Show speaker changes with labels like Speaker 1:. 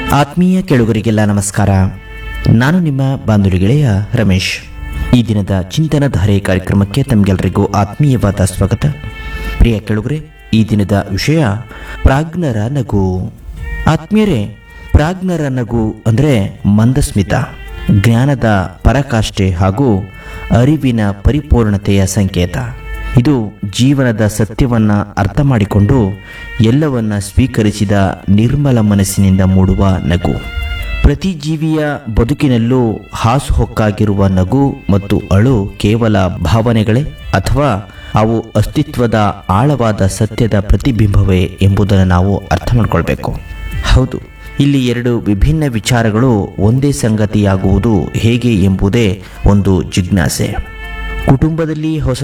Speaker 1: ಆತ್ಮೀಯ ಕೆಳುಗರಿಗೆಲ್ಲ ನಮಸ್ಕಾರ ನಾನು ನಿಮ್ಮ ಬಾಂಧುಳಿ ಗೆಳೆಯ ರಮೇಶ್ ಈ ದಿನದ ಚಿಂತನಧಾರೆ ಕಾರ್ಯಕ್ರಮಕ್ಕೆ ತಮಗೆಲ್ಲರಿಗೂ ಆತ್ಮೀಯವಾದ ಸ್ವಾಗತ ಪ್ರಿಯ ಕೆಳುಗರೆ ಈ ದಿನದ ವಿಷಯ ಪ್ರಾಜ್ಞರ ನಗು ಆತ್ಮೀಯರೇ ಪ್ರಾಜ್ಞರ ನಗು ಅಂದರೆ ಮಂದಸ್ಮಿತ ಜ್ಞಾನದ ಪರಾಕಾಷ್ಠೆ ಹಾಗೂ ಅರಿವಿನ ಪರಿಪೂರ್ಣತೆಯ ಸಂಕೇತ ಇದು ಜೀವನದ ಸತ್ಯವನ್ನ ಅರ್ಥ ಮಾಡಿಕೊಂಡು ಎಲ್ಲವನ್ನ ಸ್ವೀಕರಿಸಿದ ನಿರ್ಮಲ ಮನಸ್ಸಿನಿಂದ ಮೂಡುವ ನಗು ಪ್ರತಿ ಜೀವಿಯ ಬದುಕಿನಲ್ಲೂ ಹಾಸುಹೊಕ್ಕಾಗಿರುವ ನಗು ಮತ್ತು ಅಳು ಕೇವಲ ಭಾವನೆಗಳೇ ಅಥವಾ ಅವು ಅಸ್ತಿತ್ವದ ಆಳವಾದ ಸತ್ಯದ ಪ್ರತಿಬಿಂಬವೇ ಎಂಬುದನ್ನು ನಾವು ಅರ್ಥ ಮಾಡ್ಕೊಳ್ಬೇಕು ಹೌದು ಇಲ್ಲಿ ಎರಡು ವಿಭಿನ್ನ ವಿಚಾರಗಳು ಒಂದೇ ಸಂಗತಿಯಾಗುವುದು ಹೇಗೆ ಎಂಬುದೇ ಒಂದು ಜಿಜ್ಞಾಸೆ ಕುಟುಂಬದಲ್ಲಿ ಹೊಸ